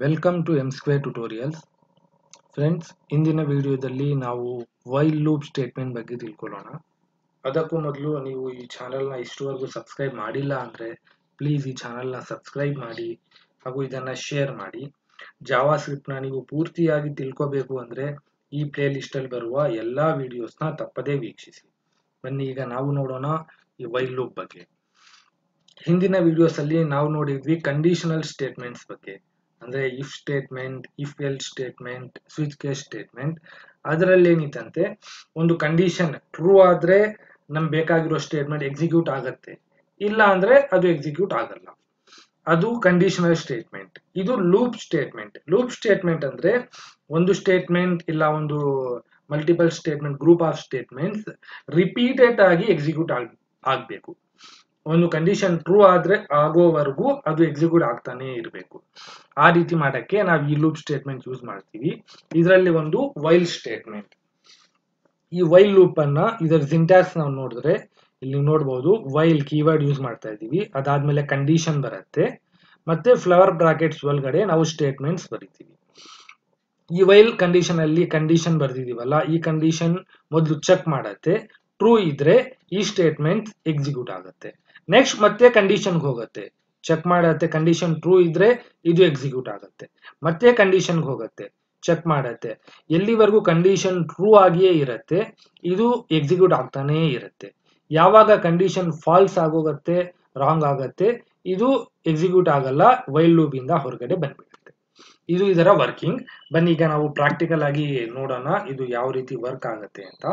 welcome to M square tutorials friends ಇಂದಿನ ವಿಡಿಯೋದಲ್ಲಿ ನಾವು ವೈಲ್ ಲೂಪ್ ಸ್ಟೇಟ್ಮೆಂಟ್ ಬಗ್ಗೆ ತಿಳ್ಕೊಳ್ಳೋಣ ಅದಕ್ಕೂ ಮೊದಲು ನೀವು ಈ ಚಾನಲ್ನ ಇಷ್ಟುವರೆಗೂ ಸಬ್ಸ್ಕ್ರೈಬ್ ಮಾಡಿಲ್ಲ ಅಂದರೆ ಪ್ಲೀಸ್ ಈ ಚಾನಲ್ನ ಸಬ್ಸ್ಕ್ರೈಬ್ ಮಾಡಿ ಹಾಗೂ ಇದನ್ನು ಶೇರ್ ಮಾಡಿ ಜಾವಾ ಸ್ಕ್ರಿಪ್ಟ್ನ ನೀವು ಪೂರ್ತಿಯಾಗಿ ತಿಳ್ಕೋಬೇಕು ಅಂದರೆ ಈ ಪ್ಲೇ ಲಿಸ್ಟಲ್ಲಿ ಬರುವ ಎಲ್ಲ ವಿಡಿಯೋಸ್ನ ತಪ್ಪದೇ ವೀಕ್ಷಿಸಿ ಬನ್ನಿ ಈಗ ನಾವು ನೋಡೋಣ ಈ ವೈಲ್ ಲೂಪ್ ಬಗ್ಗೆ ಹಿಂದಿನ ವಿಡಿಯೋಸ್ ಅಲ್ಲಿ ನಾವು ನೋಡಿದ್ವಿ ಕಂಡೀಷನಲ್ ಸ್ಟೇಟ್ಮೆಂಟ್ಸ್ ಬಗ್ಗೆ ಅಂದ್ರೆ if statement if else statement switch case statement ಅದರಲ್ಲಿ ಏನಿತ್ತಂತೆ ಒಂದು ಕಂಡೀಷನ್ ಟ್ರೂ ಆದ್ರೆ ನಮ್ಗೆ ಬೇಕಾಗಿರೋ ಸ್ಟೇಟ್ಮೆಂಟ್ ಎಕ್ಸಿಕ್ಯೂಟ್ ಆಗತ್ತೆ ಇಲ್ಲ ಅಂದ್ರೆ ಅದು ಎಕ್ಸಿಕ್ಯೂಟ್ ಆಗಲ್ಲ ಅದು ಕಂಡೀಷನಲ್ ಸ್ಟೇಟ್ಮೆಂಟ್ ಇದು ಲೂಪ್ ಸ್ಟೇಟ್ಮೆಂಟ್ ಲೂಪ್ ಸ್ಟೇಟ್ಮೆಂಟ್ ಅಂದ್ರೆ ಒಂದು ಸ್ಟೇಟ್ಮೆಂಟ್ ಇಲ್ಲ ಒಂದು multiple statement group of statements repeated ಆಗಿ ಎಕ್ಸಿಕ್ಯೂಟ್ ಆಗ್ ಆಗ್ಬೇಕು ಒಂದು ಕಂಡೀಷನ್ ಟ್ರೂ ಆದ್ರೆ ಆಗೋವರೆಗೂ ಅದು ಎಕ್ಸಿಕ್ಯೂಟ್ ಆಗ್ತಾನೆ ಇರಬೇಕು ಆ ರೀತಿ ಮಾಡಕ್ಕೆ ನಾವು ಈ ಲೂಪ್ ಸ್ಟೇಟ್ಮೆಂಟ್ ಯೂಸ್ ಮಾಡ್ತೀವಿ ಇದರಲ್ಲಿ ಒಂದು ವೈಲ್ ಸ್ಟೇಟ್ಮೆಂಟ್ ಈ ವೈಲ್ ಲೂಪ್ ಅನ್ನ ಇದರ ಸಿಂಟ್ಯಾಕ್ಸ್ ನಾವು ನೋಡಿದ್ರೆ ಇಲ್ಲಿ ನೋಡಬಹುದು ವೈಲ್ ಕೀವರ್ಡ್ ಯೂಸ್ ಮಾಡ್ತಾ ಇದ್ದೀವಿ ಅದಾದ್ಮೇಲೆ ಕಂಡೀಷನ್ ಬರುತ್ತೆ ಮತ್ತೆ ಫ್ಲವರ್ ಬ್ರಾಕೆಟ್ಸ್ ಒಳಗಡೆ ನಾವು ಸ್ಟೇಟ್ಮೆಂಟ್ಸ್ ಬರಿತೀವಿ ಈ ವೈಲ್ ಕಂಡೀಷನ್ ಅಲ್ಲಿ ಕಂಡೀಷನ್ ಬರ್ದಿದೀವಲ್ಲ ಈ ಕಂಡೀಷನ್ ಮೊದಲು ಚೆಕ್ ಮಾಡತ್ತೆ ಟ್ರೂ ಇದ್ರೆ ಈ ಸ್ಟೇಟ್ಮೆಂಟ್ ಎಕ್ಸಿಕ್ಯೂಟ್ ಆಗುತ್ತೆ ನೆಕ್ಸ್ಟ್ ಮತ್ತೆ ಕಂಡೀಷನ್ಗೆ ಹೋಗುತ್ತೆ ಚೆಕ್ ಮಾಡತ್ತೆ ಕಂಡೀಷನ್ ಟ್ರೂ ಇದ್ರೆ ಇದು ಎಕ್ಸಿಕ್ಯೂಟ್ ಆಗುತ್ತೆ ಮತ್ತೆ ಕಂಡೀಷನ್ಗೆ ಹೋಗುತ್ತೆ ಚೆಕ್ ಮಾಡತ್ತೆ ಎಲ್ಲಿವರೆಗೂ ಕಂಡೀಷನ್ ಟ್ರೂ ಆಗಿಯೇ ಇರುತ್ತೆ ಇದು ಎಕ್ಸಿಕ್ಯೂಟ್ ಆಗ್ತಾನೇ ಇರುತ್ತೆ ಯಾವಾಗ ಕಂಡೀಷನ್ ಫಾಲ್ಸ್ ಆಗೋಗತ್ತೆ ರಾಂಗ್ ಆಗತ್ತೆ ಇದು ಎಕ್ಸಿಕ್ಯೂಟ್ ಆಗಲ್ಲ ವೈಲ್ ಲೂಪ್ ಇಂದ ಹೊರಗಡೆ ಬಂದ್ಬಿಡುತ್ತೆ ಇದು ಇದರ ವರ್ಕಿಂಗ್ ಬನ್ನಿ ಈಗ ನಾವು ಪ್ರಾಕ್ಟಿಕಲ್ ಆಗಿ ನೋಡೋಣ ಇದು ಯಾವ ರೀತಿ ವರ್ಕ್ ಆಗುತ್ತೆ ಅಂತ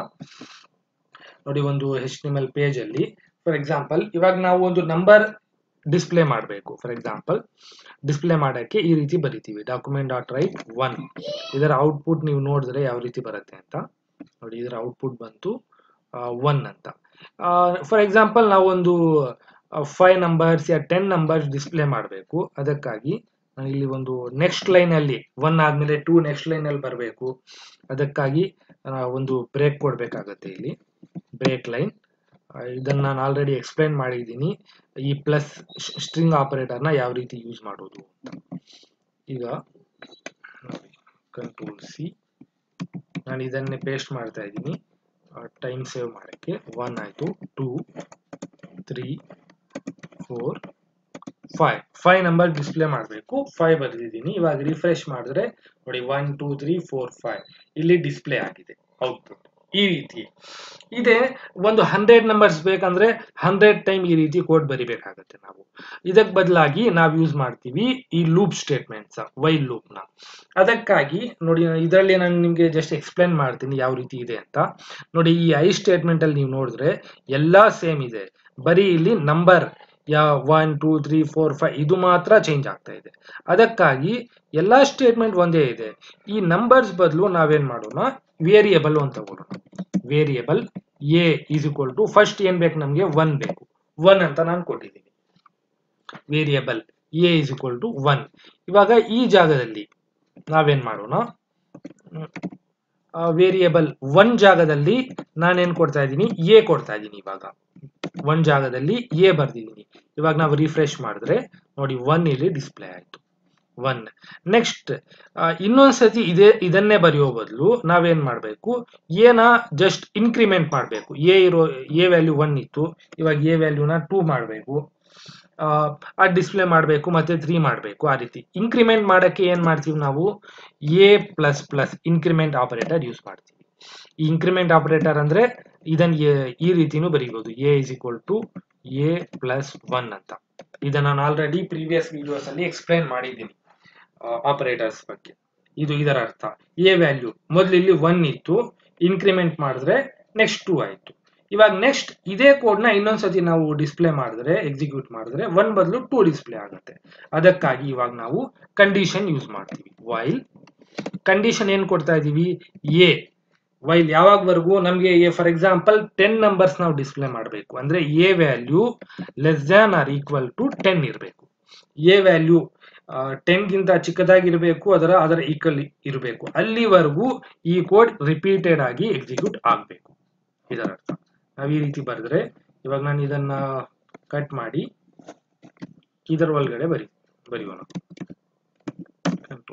ನೋಡಿ ಒಂದು ಎಚ್ ಟಿ ಎಲ್ ಪೇಜ್ ಅಲ್ಲಿ ಫಾರ್ ಎಕ್ಸಾಂಪಲ್ ಇವಾಗ ನಾವು ಒಂದು ನಂಬರ್ ಡಿಸ್ಪ್ಲೇ ಮಾಡಬೇಕು ಫಾರ್ ಎಕ್ಸಾಂಪಲ್ ಡಿಸ್ಪ್ಲೇ ಮಾಡೋಕ್ಕೆ ಈ ರೀತಿ ಬರಿತೀವಿ ಡಾಕ್ಯುಮೆಂಟ್ ಡಾಟ್ ರೈಟ್ ಒನ್ ಇದರ ಔಟ್ಪುಟ್ ನೀವು ನೋಡಿದ್ರೆ ಯಾವ ರೀತಿ ಬರುತ್ತೆ ಅಂತ ನೋಡಿ ಇದರ ಔಟ್ಪುಟ್ ಬಂತು ಒನ್ ಅಂತ ಫಾರ್ ಎಕ್ಸಾಂಪಲ್ ನಾವು ಒಂದು ಫೈವ್ ನಂಬರ್ಸ್ ಯಾ ಟೆನ್ ನಂಬರ್ಸ್ ಡಿಸ್ಪ್ಲೇ ಮಾಡಬೇಕು ಅದಕ್ಕಾಗಿ ನಾನು ಇಲ್ಲಿ ಒಂದು ನೆಕ್ಸ್ಟ್ ಲೈನ್ ಅಲ್ಲಿ ಒನ್ ಆದ್ಮೇಲೆ ಟೂ ನೆಕ್ಸ್ಟ್ ಲೈನ್ ಅಲ್ಲಿ ಬರಬೇಕು ಅದಕ್ಕಾಗಿ ಒಂದು ಬ್ರೇಕ್ ಕೊಡ್ಬೇಕಾಗತ್ತೆ ಇಲ್ಲಿ ಬ್ರೇಕ್ ಲೈನ್ ಇದನ್ನ ನಾನು ಆಲ್ರೆಡಿ ಎಕ್ಸ್ಪ್ಲೈನ್ ಮಾಡಿದ್ದೀನಿ ಈ ಪ್ಲಸ್ ಸ್ಟ್ರಿಂಗ್ ಆಪರೇಟರ್ನ ಯಾವ ರೀತಿ ಯೂಸ್ ಮಾಡೋದು ಅಂತ ಈಗ ಕಂಟ್ರೋಲ್ ಸಿ ನಾನು ಇದನ್ನೇ ಪೇಸ್ಟ್ ಮಾಡ್ತಾ ಇದ್ದೀನಿ ಟೈಮ್ ಸೇವ್ ಮಾಡೋಕ್ಕೆ ಒನ್ ಆಯಿತು two three four five five number display ಮಾಡಬೇಕು ಫೈವ್ ಬರೆದಿದ್ದೀನಿ ಇವಾಗ ರಿಫ್ರೆಶ್ ಮಾಡಿದ್ರೆ ನೋಡಿ one two three four five ಇಲ್ಲಿ ಡಿಸ್ಪ್ಲೇ ಆಗಿದೆ ಔಟ್ಪುಟ್ ಈ ರೀತಿ ಇದೆ ಒಂದು ಹಂಡ್ರೆಡ್ ನಂಬರ್ಸ್ ಬೇಕಂದ್ರೆ ಹಂಡ್ರೆಡ್ ಟೈಮ್ ಈ ರೀತಿ ಕೋಡ್ ಬರಿಬೇಕಾಗತ್ತೆ ನಾವು ಇದಕ್ಕೆ ಬದಲಾಗಿ ನಾವು ಯೂಸ್ ಮಾಡ್ತೀವಿ ಈ ಲೂಪ್ ಸ್ಟೇಟ್ಮೆಂಟ್ಸ್ ವೈಲ್ ಲೂಪ್ ನ ಅದಕ್ಕಾಗಿ ನೋಡಿ ಇದರಲ್ಲಿ ನಾನು ನಿಮಗೆ ಜಸ್ಟ್ ಎಕ್ಸ್ಪ್ಲೈನ್ ಮಾಡ್ತೀನಿ ಯಾವ ರೀತಿ ಇದೆ ಅಂತ ನೋಡಿ ಈ ಐ ಸ್ಟೇಟ್ಮೆಂಟ್ ಅಲ್ಲಿ ನೀವು ನೋಡಿದ್ರೆ ಎಲ್ಲಾ ಸೇಮ್ ಇದೆ ಬರೀ ಇಲ್ಲಿ ನಂಬರ್ ಯಾ one two three four five ಇದು ಮಾತ್ರ ಚೇಂಜ್ ಆಗ್ತಾ ಇದೆ ಅದಕ್ಕಾಗಿ ಎಲ್ಲಾ ಸ್ಟೇಟ್ಮೆಂಟ್ ಒಂದೇ ಇದೆ ಈ ನಂಬರ್ಸ್ ಬದಲು ನಾವೇನ್ ಮಾಡೋಣ ವೇರಿಯಬಲ್ ಅಂತ ತಗೊಳ್ಳೋಣ variable A is equal to first ಏನ್ ಬೇಕು ನಮಗೆ ಒನ್ ಬೇಕು ಒನ್ ಅಂತ ನಾನು ಕೊಟ್ಟಿದ್ದೀನಿ variable A is equal to one ಇವಾಗ ಈ ಜಾಗದಲ್ಲಿ ನಾವೇನ್ ಮಾಡೋಣ ವೇರಿಯಬಲ್ ಒನ್ ಜಾಗದಲ್ಲಿ ನಾನೇನ್ ಕೊಡ್ತಾ ಇದ್ದೀನಿ ಎ ಕೊಡ್ತಾ ಇದ್ದೀನಿ ಇವಾಗ ಒನ್ ಜಾಗದಲ್ಲಿ ಎ ಬರ್ದಿದ್ದೀನಿ ಇವಾಗ ನಾವು ರಿಫ್ರೆಶ್ ಮಾಡಿದ್ರೆ ನೋಡಿ ಒನ್ ಇಲ್ಲಿ ಡಿಸ್ಪ್ಲೇ ಆಯ್ತು ಒನ್ ನೆಕ್ಸ್ಟ್ ಇನ್ನೊಂದ್ಸತಿ ಇದೇ ಇದನ್ನೇ ಬರೆಯೋ ಬದಲು ನಾವೇನ್ ಮಾಡಬೇಕು ಎನ ಜಸ್ಟ್ ಇನ್ಕ್ರಿಮೆಂಟ್ ಮಾಡಬೇಕು ಎ ಇರೋ ಎ ವ್ಯಾಲ್ಯೂ ಒನ್ ಇತ್ತು ಇವಾಗ ಎ ವ್ಯಾಲ್ಯೂನ ಟೂ ಮಾಡಬೇಕು ಆ ಡಿಸ್ಪ್ಲೇ ಮಾಡಬೇಕು ಮತ್ತೆ ತ್ರೀ ಮಾಡಬೇಕು ಆ ರೀತಿ ಇನ್ಕ್ರಿಮೆಂಟ್ ಮಾಡೋಕ್ಕೆ ಏನು ಮಾಡ್ತೀವಿ ನಾವು A plus plus increment operator use ಮಾಡ್ತೀವಿ ಈ ಇನ್ಕ್ರಿಮೆಂಟ್ ಆಪರೇಟರ್ ಅಂದ್ರೆ ಇದನ್ನ ಈ ರೀತಿನೂ ಬರೀಬಹುದು A is equal to A plus one ಅಂತ ಇದನ್ನ ನಾನು ಆಲ್ರೆಡಿ ಪ್ರೀವಿಯಸ್ ವಿಡಿಯೋಸ್ ಅಲ್ಲಿ ಎಕ್ಸ್ಪ್ಲೈನ್ ಮಾಡಿದ್ದೀನಿ ಆಪರೇಟರ್ಸ್ ಬಗ್ಗೆ ಇದು ಇದರ ಅರ್ಥ ಎ ವ್ಯಾಲ್ಯೂ ಮೊದಲು ಇಲ್ಲಿ ಒನ್ ಇತ್ತು ಇನ್ಕ್ರಿಮೆಂಟ್ ಮಾಡಿದ್ರೆ ನೆಕ್ಸ್ಟ್ ಟೂ ಆಯ್ತು ಇವಾಗ ನೆಕ್ಸ್ಟ್ ಇದೇ ಕೋಡ್ ನ ಇನ್ನೊಂದ್ಸತಿ ನಾವು ಡಿಸ್ಪ್ಲೇ ಮಾಡಿದ್ರೆ ಎಕ್ಸಿಕ್ಯೂಟ್ ಮಾಡಿದ್ರೆ ಒನ್ ಬದಲು ಟೂ ಡಿಸ್ಪ್ಲೇ ಆಗುತ್ತೆ ಅದಕ್ಕಾಗಿ ಇವಾಗ ನಾವು ಕಂಡೀಷನ್ ಯೂಸ್ ಮಾಡ್ತೀವಿ ವೈಲ್ ಕಂಡೀಷನ್ ಏನ್ ಕೊಡ್ತಾ ಇದೀವಿ ಎ ವೈಲ್ ಯಾವಾಗವರೆಗೂ ನಮಗೆ ಫಾರ್ ಎಕ್ಸಾಂಪಲ್ ಟೆನ್ ನಂಬರ್ಸ್ ನಾವು ಡಿಸ್ಪ್ಲೇ ಮಾಡಬೇಕು ಅಂದ್ರೆ A value less than or equal to ten ಇರಬೇಕು ಎ ವ್ಯಾಲ್ಯೂ ಟೆನ್ಗಿಂತ ಚಿಕ್ಕದಾಗಿರಬೇಕು ಅದರ ಅದರ ಈಕ್ವಲ್ ಇರಬೇಕು ಅಲ್ಲಿವರೆಗೂ ಈ ಕೋಡ್ ರಿಪೀಟೆಡ್ ಆಗಿ ಎಕ್ಸಿಕ್ಯೂಟ್ ಆಗಬೇಕು ಇದರ ಅರ್ಥ ನಾವು ಈ ರೀತಿ ಬರೆದ್ರೆ ಇವಾಗ ನಾನು ಇದನ್ನ ಕಟ್ ಮಾಡಿ ಇದರ ಒಳಗಡೆ ಬರಿ ಬರೆಯೋಣ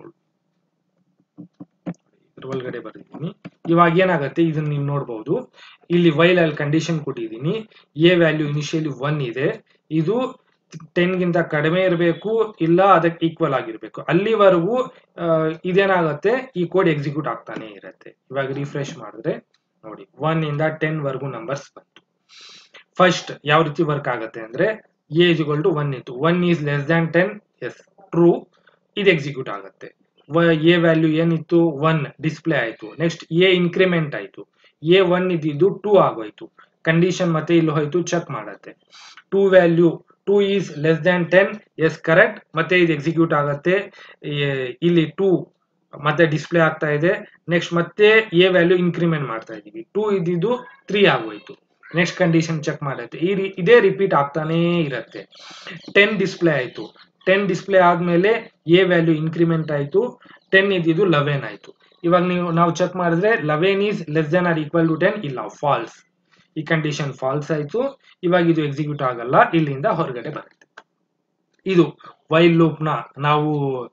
ಒಳಗಡೆ ಬರೆದಿದ್ದೀನಿ ಇವಾಗ ಏನಾಗುತ್ತೆ ಇದನ್ನ ನೀವು ನೋಡ್ಬೋದು ಇಲ್ಲಿ ವೈಲ್ ಅಲ್ಲಿ ಕಂಡೀಷನ್ ಕೊಟ್ಟಿದ್ದೀನಿ ಎ ವ್ಯಾಲ್ಯೂ ಇನಿಷಿಯಲಿ ಒನ್ ಇದೆ ಇದು ಟೆನ್ ಗಿಂತ ಕಡಿಮೆ ಇರಬೇಕು ಇಲ್ಲ ಅದಕ್ಕೆ ಈಕ್ವಲ್ ಆಗಿರ್ಬೇಕು ಅಲ್ಲಿವರೆಗೂ ಇದೇನಾಗುತ್ತೆ ಈ ಕೋಡ್ ಎಕ್ಸಿಕ್ಯೂಟ್ ಆಗ್ತಾನೆ ಇರುತ್ತೆ ಇವಾಗ ರಿಫ್ರೆಶ್ ಮಾಡಿದ್ರೆ ನೋಡಿ ಒನ್ ಇಂದ ಟೆನ್ ವರ್ಗು ನಂಬರ್ಸ್ ಬಂತು ಫಸ್ಟ್ ಯಾವ ರೀತಿ ವರ್ಕ್ ಆಗುತ್ತೆ ಅಂದ್ರೆ A is equal to one ಇತ್ತು one is less than ten yes true ಇದು ಎಕ್ಸಿಕ್ಯೂಟ್ ಆಗುತ್ತೆ ಎ ವ್ಯಾಲ್ಯೂ ಏನಿತ್ತು ಒನ್ ಡಿಸ್ಪ್ಲೇ ಆಯ್ತು ನೆಕ್ಸ್ಟ್ ಎ ಇನ್ಕ್ರಿಮೆಂಟ್ ಆಯ್ತು ಎ ಒನ್ ಇದ್ದಿದ್ದು ಟೂ ಆಗೋಯ್ತು ಕಂಡೀಷನ್ ಮತ್ತೆ ಇಲ್ಲಿ ಹೋಯ್ತು ಚೆಕ್ ಮಾಡತ್ತೆ two value two is less than ten yes correct ಮತ್ತೆ ಇದು ಎಕ್ಸಿಕ್ಯೂಟ್ ಆಗುತ್ತೆ ಇಲ್ಲಿ ಟೂ ಮತ್ತೆ ಡಿಸ್ಪ್ಲೇ ಆಗ್ತಾ ಇದೆ ನೆಕ್ಸ್ಟ್ ಮತ್ತೆ ಎ ವ್ಯಾಲ್ಯೂ ಇನ್ಕ್ರಿಮೆಂಟ್ ಮಾಡ್ತಾ ಇದೀವಿ ಟೂ ಇದ್ದಿದ್ದು ತ್ರೀ ಆಗೋಯ್ತು ನೆಕ್ಸ್ಟ್ ಕಂಡೀಷನ್ ಚೆಕ್ ಮಾಡುತ್ತೆ ಈ ಇದೇ ರಿಪೀಟ್ ಆಗ್ತಾನೇ ಇರುತ್ತೆ ಟೆನ್ ಡಿಸ್ಪ್ಲೇ ಆಯ್ತು ಟೆನ್ ಡಿಸ್ಪ್ಲೇ ಆದ್ಮೇಲೆ ಎ ವ್ಯಾಲ್ಯೂ ಇನ್ಕ್ರಿಮೆಂಟ್ ಆಯ್ತು ಟೆನ್ ಇದ್ದಿದ್ದು ಲೆವೆನ್ ಆಯ್ತು ಇವಾಗ ನೀವು ನಾವು ಚೆಕ್ ಮಾಡಿದ್ರೆ eleven is less than or equal to ten ಇಲ್ಲ ಫಾಲ್ಸ್ ಈ ಕಂಡೀಷನ್ ಫಾಲ್ಸ್ ಆಯ್ತು ಇವಾಗ ಇದು ಎಕ್ಸಿಕ್ಯೂಟ್ ಆಗಲ್ಲ ಇಲ್ಲಿಂದ ಹೊರಗಡೆ ಬರುತ್ತೆ ಇದು ವೈಲ್ ಲೂಪ್ ನ ನಾವು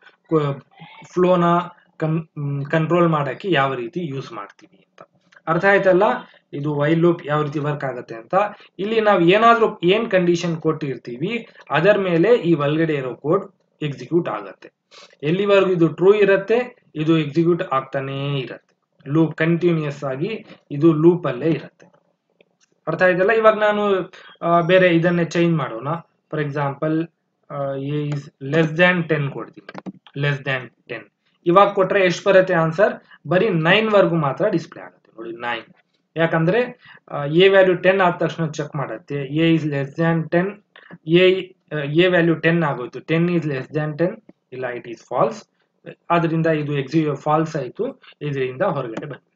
ಫ್ಲೋನ ಕನ್ ಕಂಟ್ರೋಲ್ ಮಾಡಕ್ಕೆ ಯಾವ ರೀತಿ ಯೂಸ್ ಮಾಡ್ತೀವಿ ಅಂತ ಅರ್ಥ ಆಯ್ತಲ್ಲ ಇದು ವೈಲ್ ಲೂಪ್ ಯಾವ ರೀತಿ ವರ್ಕ್ ಆಗುತ್ತೆ ಅಂತ ಇಲ್ಲಿ ನಾವು ಏನಾದ್ರೂ ಏನ್ ಕಂಡೀಷನ್ ಕೊಟ್ಟಿರ್ತೀವಿ ಅದರ ಮೇಲೆ ಈ ಒಳಗಡೆ ಇರೋ ಕೋಡ್ ಎಕ್ಸಿಕ್ಯೂಟ್ ಆಗತ್ತೆ ಎಲ್ಲಿವರೆಗೂ ಇದು ಟ್ರೂ ಇರುತ್ತೆ ಇದು ಎಕ್ಸಿಕ್ಯೂಟ್ ಆಗ್ತಾನೇ ಇರುತ್ತೆ ಲೂಪ್ ಕಂಟಿನ್ಯೂಸ್ ಆಗಿ ಇದು ಲೂಪ್ ಅಲ್ಲೇ ಇರುತ್ತೆ ಅರ್ಥ ಆಯ್ತಲ್ಲ ಇವಾಗ ನಾನು ಬೇರೆ ಇದನ್ನೇ ಚೇಂಜ್ ಮಾಡೋಣ for example A is less than ten ಕೊಡ್ತೀನಿ ಲೆಸ್ ದ್ಯಾನ್ ಟೆನ್ ಇವಾಗ ಕೊಟ್ರೆ ಎಷ್ಟು ಬರುತ್ತೆ ಆನ್ಸರ್ ಬರೀ ನೈನ್ ವರ್ಗು ಮಾತ್ರ ಡಿಸ್ಪ್ಲೇ ಆಗುತ್ತೆ ನೋಡಿ ನೈನ್ ಯಾಕಂದ್ರೆ ಎ ವ್ಯಾಲ್ಯೂ ಟೆನ್ ಆದ ತಕ್ಷಣ ಚೆಕ್ ಮಾಡುತ್ತೆ A is less than ten A A value ten ಆಗೋಯ್ತು ten is less than ten ಇಲ್ಲ ಇಟ್ ಈಸ್ ಫಾಲ್ಸ್ ಅದರಿಂದ ಇದು ಎಕ್ಸಿ ಫಾಲ್ಸ್ ಆಯ್ತು ಇದರಿಂದ ಹೊರಗಡೆ ಬಂದಿದೆ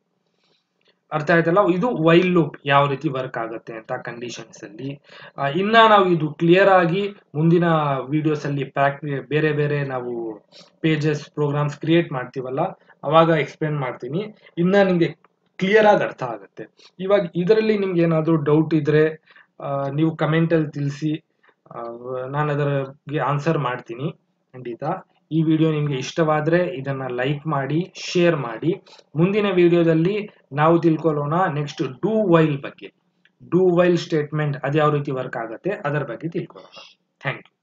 ಅರ್ಥ ಆಯ್ತಲ್ಲ ಇದು ವೈಲ್ ಲೂಪ್ ಯಾವ ರೀತಿ ವರ್ಕ್ ಆಗುತ್ತೆ ಅಂತ ಕಂಡೀಷನ್ಸ್ ಅಲ್ಲಿ ಇನ್ನ ನಾವು ಇದು ಕ್ಲಿಯರ್ ಆಗಿ ಮುಂದಿನ ವಿಡಿಯೋಸ್ ಅಲ್ಲಿ ಬೇರೆ ಬೇರೆ ನಾವು ಪೇಜಸ್ ಪ್ರೋಗ್ರಾಮ್ಸ್ ಕ್ರಿಯೇಟ್ ಮಾಡ್ತೀವಲ್ಲ ಅವಾಗ ಎಕ್ಸ್ಪ್ಲೇನ್ ಮಾಡ್ತೀನಿ ಇನ್ನ ನಿಮ್ಗೆ ಕ್ಲಿಯರ್ ಆಗಿ ಅರ್ಥ ಆಗುತ್ತೆ ಇವಾಗ ಇದರಲ್ಲಿ ನಿಮ್ಗೆ ಏನಾದರೂ ಡೌಟ್ ಇದ್ರೆ ನೀವು ಕಮೆಂಟ್ ಅಲ್ಲಿ ತಿಳಿಸಿ ನಾನು ಅದರಿಗೆ ಆನ್ಸರ್ ಮಾಡ್ತೀನಿ ಖಂಡಿತ ಈ ವಿಡಿಯೋ ನಿಮಗೆ ಇಷ್ಟವಾದರೆ ಇದನ್ನ ಲೈಕ್ ಮಾಡಿ ಶೇರ್ ಮಾಡಿ ಮುಂದಿನ ವಿಡಿಯೋದಲ್ಲಿ ನಾವು ತಿಳ್ಕೊಳ್ಳೋಣ ನೆಕ್ಸ್ಟ್ ಡೂ ವೈಲ್ ಬಗ್ಗೆ ಡೂ ವೈಲ್ ಸ್ಟೇಟ್ಮೆಂಟ್ ಅದು ಯಾವ ರೀತಿ ವರ್ಕ್ ಆಗುತ್ತೆ ಅದರ ಬಗ್ಗೆ ತಿಳ್ಕೊಳ್ಳೋಣ ಥ್ಯಾಂಕ್ ಯು